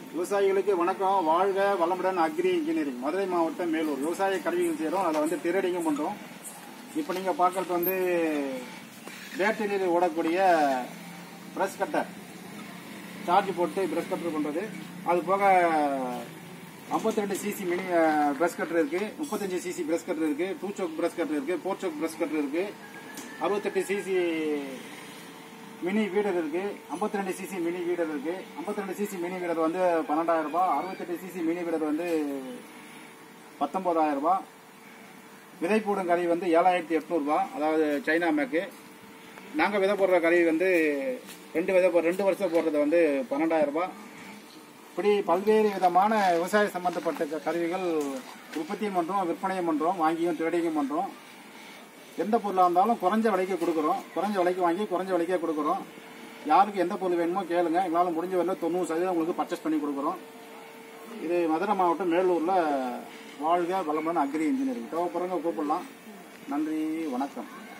விவசாயிகளுக்கு வணக்கம் வாழ்க வளமுடன் அக்ரி இன்ஜினியரிங் மதுரை மாவட்டம் மேலூர் விவசாய கருவிகள் செய்கிறோம் அதில் வந்து திரடிங்கும் பண்ணுறோம் இப்போ நீங்கள் பார்க்கறது வந்து பேட்டரியில் ஓடக்கூடிய ப்ரெஷ் கட்டர் சார்ஜ் போட்டு ப்ரெஷ் கட்டர் பண்ணுறது அது போக 52 ரெண்டு சிசி மினி ப்ரெஷ் கட்டர் இருக்குது முப்பத்தஞ்சு சிசி ப்ரெஷ் கட்டர் இருக்குது டூ சோக் ப்ரெஷ் கட்டர் இருக்குது ஃபோர் சோக் ப்ரெஷ் கட்டர் இருக்குது அறுபத்தெட்டு சிசி மினி வீடர் இருக்கு 52 ரெண்டு சிசி மினி வீடர் இருக்கு 52 ரெண்டு சிசி மினி வீடர் வந்து பன்னெண்டாயிரம் ரூபாய் அறுபத்தெட்டு சிசி மினி வீடர் வந்து பத்தொன்பதாயிரம் ரூபாய் விதை போடும் கருவி வந்து ஏழாயிரத்தி எட்நூறுபா அதாவது சைனா மேக்கு நாங்கள் விதை போடுற கருவி வந்து ரெண்டு விதை போ ரெண்டு வருஷம் போடுறது வந்து பன்னெண்டாயிரம் ரூபாய் இப்படி பல்வேறு விதமான விவசாய சம்பந்தப்பட்ட க- கருவிகள் உற்பத்தியும் பண்ணுறோம் விற்பனையும் பண்ணுறோம் வாங்கியும் ட்ரேடிங்கும் பண்ணுறோம் எந்த பொருளாக இருந்தாலும் குறைஞ்ச விலைக்கு கொடுக்குறோம் குறைஞ்ச விலைக்கு வாங்கி குறைஞ்ச விலைக்கே கொடுக்குறோம் யாருக்கு எந்த பொருள் வேணுமோ கேளுங்க எங்களால் முடிஞ்ச வரையில தொண்ணூறு சதவீதம் உங்களுக்கு பர்ச்சேஸ் பண்ணி கொடுக்குறோம் இது மதுரை மாவட்டம் மேலூரில் வாழ்க வளமுடன் அக்ரி இன்ஜினியரிங் தேவைப்படுறவங்க கூப்பிடலாம் நன்றி வணக்கம்